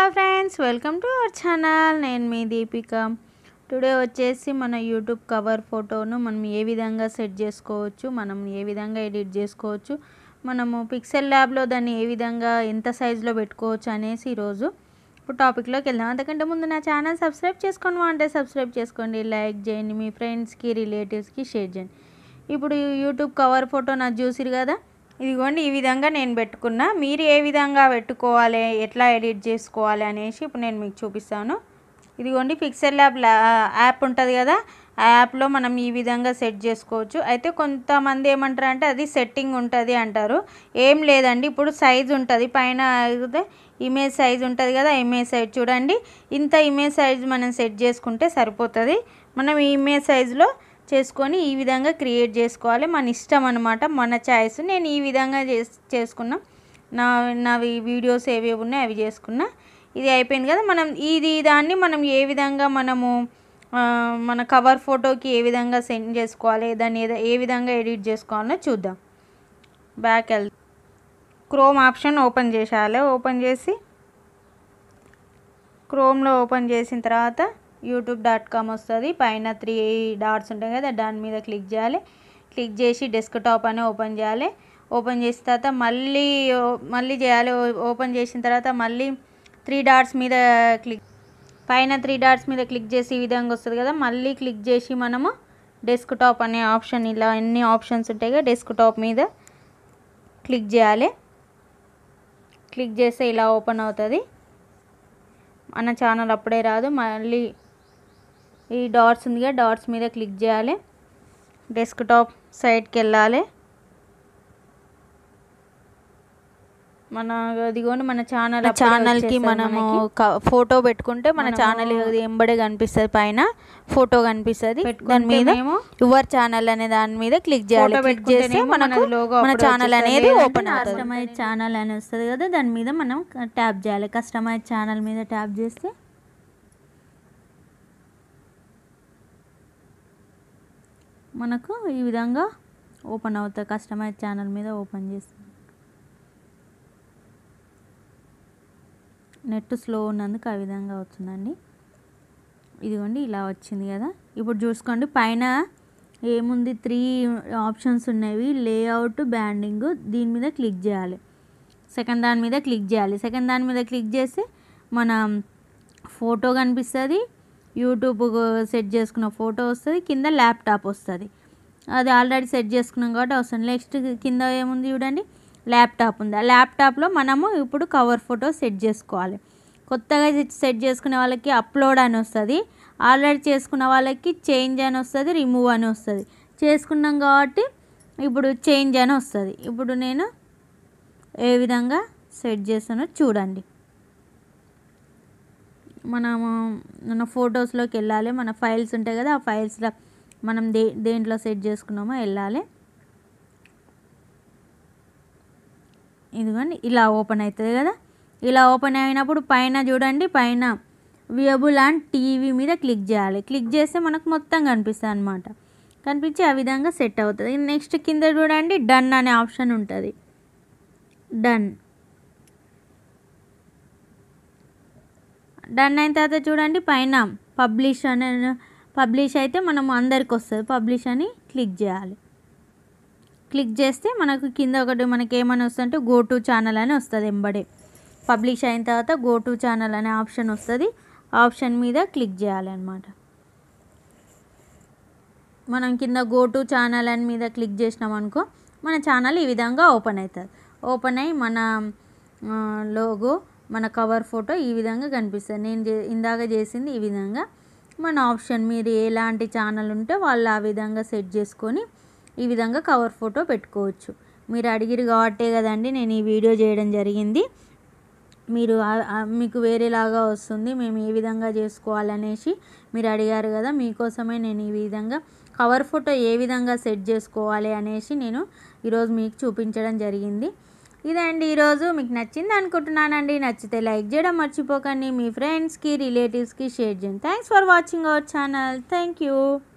friends welcome to our channel నేను మీ Deepika today వచ్చేసి మన యూట్యూబ్ కవర్ ఫోటోను మనం ఏ విధంగా సెట్ చేసుకోవచ్చు మనం ఏ విధంగా ఎడిట్ చేసుకోవచ్చు మనము పిక్సెల్ ల్యాబ్లో దాన్ని ఏ విధంగా ఎంత సైజులో పెట్టుకోవచ్చు అనేసి ఈరోజు ఇప్పుడు టాపిక్లోకి వెళ్దాం అంతకంటే ముందు నా ఛానల్ సబ్స్క్రైబ్ చేసుకోండి అంటే సబ్స్క్రైబ్ చేసుకోండి లైక్ చేయండి మీ ఫ్రెండ్స్కి రిలేటివ్స్కి షేర్ చేయండి ఇప్పుడు యూట్యూబ్ కవర్ ఫోటో నాకు చూసిరు కదా ఇదిగోండి ఈ విధంగా నేను పెట్టుకున్నా మీరు ఏ విధంగా పెట్టుకోవాలి ఎట్లా ఎడిట్ చేసుకోవాలి అనేసి ఇప్పుడు నేను మీకు చూపిస్తాను ఇదిగోండి పిక్సెల్ ల్యాబ్ యాప్ ఉంటుంది కదా ఆ యాప్లో మనం ఈ విధంగా సెట్ చేసుకోవచ్చు అయితే కొంతమంది ఏమంటారు అంటే అది సెట్టింగ్ ఉంటుంది అంటారు ఏం లేదండి ఇప్పుడు సైజ్ ఉంటుంది పైన అయితే ఇమేజ్ సైజ్ ఉంటుంది కదా ఇమేజ్ సైజ్ చూడండి ఇంత ఇమేజ్ సైజ్ మనం సెట్ చేసుకుంటే సరిపోతుంది మనం ఈ ఇమేజ్ సైజులో చేసుకొని ఈ విధంగా క్రియేట్ చేసుకోవాలి మన ఇష్టం అనమాట మన చాయిస్ నేను ఈ విధంగా చేస్ చేసుకున్నా నా నావి వీడియోస్ ఏవి ఉన్నాయో అవి చేసుకున్నా ఇది అయిపోయింది కదా మనం ఇది దాన్ని మనం ఏ విధంగా మనము ఆ, మన కవర్ ఫోటోకి ఏ విధంగా సెండ్ చేసుకోవాలి దాన్ని ఏద- ఏ విధంగా ఎడిట్ చేసుకోవాలో చూద్దాం బ్యాక్ వెళ్ క్రోమ్ ఆప్షన్ ఓపెన్ చేసేయాలి ఓపెన్ చేసి క్రోమ్లో ఓపెన్ చేసిన తర్వాత యూట్యూబ్ డాట్ కామ్ వస్తుంది పైన త్రీ డాట్స్ ఉంటాయి కదా దాని మీద క్లిక్ చేయాలి క్లిక్ చేసి డెస్క్టాప్ అని ఓపెన్ చేయాలి ఓపెన్ చేసిన తర్వాత మళ్ళీ ఓ- మళ్ళీ చేయాలి ఓ- ఓపెన్ చేసిన తర్వాత మళ్ళీ త్రీ డాట్స్ మీద క్లిక్ పైన త్రీ డాట్స్ మీద క్లిక్ చేసి ఈ విధంగా వస్తుంది కదా మళ్ళీ క్లిక్ చేసి మనము డెస్క్టాప్ అనే ఆప్షన్ ఇలా ఎన్ని ఆప్షన్స్ ఉంటాయి కదా డెస్క్టాప్ మీద క్లిక్ చేయాలి క్లిక్ చేస్తే ఇలా ఓపెన్ అవుతుంది మన ఛానల్ అప్పుడే రాదు మళ్ళీ ఈ డాట్స్ ఉందిగా డాట్స్ మీద క్లిక్ చేయాలి డెస్క్టాప్ సైడ్కి వెళ్ళాలి మన అదిగోండి మన ఛానల్ ఛానల్కి మనము ఫోటో పెట్టుకుంటే మన ఛానల్ ఎంబడే కనిపిస్తుంది పైన ఫోటో కనిపిస్తుంది దాని మీద యువర్ ఛానల్ అనే దాని మీద క్లిక్ చేయాలి క్లిక్ చేస్తే మనకు మన ఛానల్ అనేది ఓపెన్ కస్టమైజ్ ఛానల్ అని వస్తుంది కదా దాని మీద మనం ట్యాప్ చేయాలి కస్టమైజ్ ఛానల్ మీద ట్యాప్ చేస్తే మనకు ఈ విధంగా ఓపెన్ అవుతుంది కస్టమైజ్ ఛానల్ మీద ఓపెన్ చేస్తాం నెట్ స్లో ఉన్నందుకు ఆ విధంగా అవుతుందండి ఇదిగోండి ఇలా వచ్చింది కదా ఇప్పుడు చూసుకోండి పైన ఏముంది త్రీ ఆప్షన్స్ ఉన్నవి లేఅవుట్ బ్యాండింగ్ దీని మీద క్లిక్ చేయాలి సెకండ్ దాని మీద క్లిక్ చేయాలి సెకండ్ దాని మీద క్లిక్ చేస్తే మన ఫోటో కనిపిస్తుంది యూట్యూబ్ సెట్ చేసుకున్న ఫోటో వస్తుంది కింద ల్యాప్టాప్ వస్తుంది అది ఆల్రెడీ సెట్ చేసుకున్నాం కాబట్టి వస్తుంది నెక్స్ట్ కింద ఏముంది చూడండి ల్యాప్టాప్ ఉంది ఆ ల్యాప్టాప్లో మనము ఇప్పుడు కవర్ ఫోటో సెట్ చేసుకోవాలి కొత్తగా సెట్ చేసుకునే వాళ్ళకి అప్లోడ్ అని వస్తుంది ఆల్రెడీ చేసుకున్న వాళ్ళకి చేంజ్ అని వస్తుంది రిమూవ్ అని వస్తుంది చేసుకున్నాం కాబట్టి ఇప్పుడు చేంజ్ అని వస్తుంది ఇప్పుడు నేను ఏ విధంగా సెట్ చేస్తానో చూడండి మనము మన ఫొటోస్లోకి వెళ్ళాలి మన ఫైల్స్ ఉంటాయి కదా ఆ ఫైల్స్లో మనం దే దేంట్లో సెట్ చేసుకున్నామో వెళ్ళాలి ఇదిగోండి ఇలా ఓపెన్ అవుతుంది కదా ఇలా ఓపెన్ అయినప్పుడు పైన చూడండి పైన వియబుల్ అండ్ టీవీ మీద క్లిక్ చేయాలి క్లిక్ చేస్తే మనకు మొత్తం కనిపిస్తుంది అనమాట కనిపించి ఆ విధంగా సెట్ అవుతుంది నెక్స్ట్ కింద చూడండి డన్ అనే ఆప్షన్ ఉంటుంది డన్ డన్ అయిన తర్వాత చూడండి పైన పబ్లిష్ అనే పబ్లిష్ అయితే మనం అందరికి వస్తుంది పబ్లిష్ అని క్లిక్ చేయాలి క్లిక్ చేస్తే మనకు కింద ఒకటి మనకి ఏమని వస్తుందంటే గో టు ఛానల్ అని వస్తుంది ఎంబడే పబ్లిష్ అయిన తర్వాత గో టు ఛానల్ అనే ఆప్షన్ వస్తుంది ఆప్షన్ మీద క్లిక్ చేయాలన్నమాట మనం కింద గో టు ఛానల్ అని మీద క్లిక్ చేసినాం అనుకో మన ఛానల్ ఈ విధంగా ఓపెన్ అవుతుంది ఓపెన్ అయ్యి మన లోగో మన కవర్ ఫోటో ఈ విధంగా కనిపిస్తుంది నేను చే ఇందాక చేసింది ఈ విధంగా మన ఆప్షన్ మీరు ఎలాంటి ఛానల్ ఉంటే వాళ్ళు ఆ విధంగా సెట్ చేసుకొని ఈ విధంగా కవర్ ఫోటో పెట్టుకోవచ్చు మీరు అడిగిరు కాబట్టే కదండి నేను ఈ వీడియో చేయడం జరిగింది మీరు ఆ- ఆ- మీకు వేరేలాగా వస్తుంది మేము ఏ విధంగా చేసుకోవాలనేసి మీరు అడిగారు కదా మీకోసమే నేను ఈ విధంగా కవర్ ఫోటో ఏ విధంగా సెట్ చేసుకోవాలి అనేసి నేను ఈరోజు మీకు చూపించడం జరిగింది ఇదండి ఈరోజు మీకు నచ్చింది అనుకుంటున్నానండి నచ్చితే లైక్ చేయడం మర్చిపోకండి మీ ఫ్రెండ్స్కి రిలేటివ్స్కి షేర్ చేయండి thanks for watching our channel thank you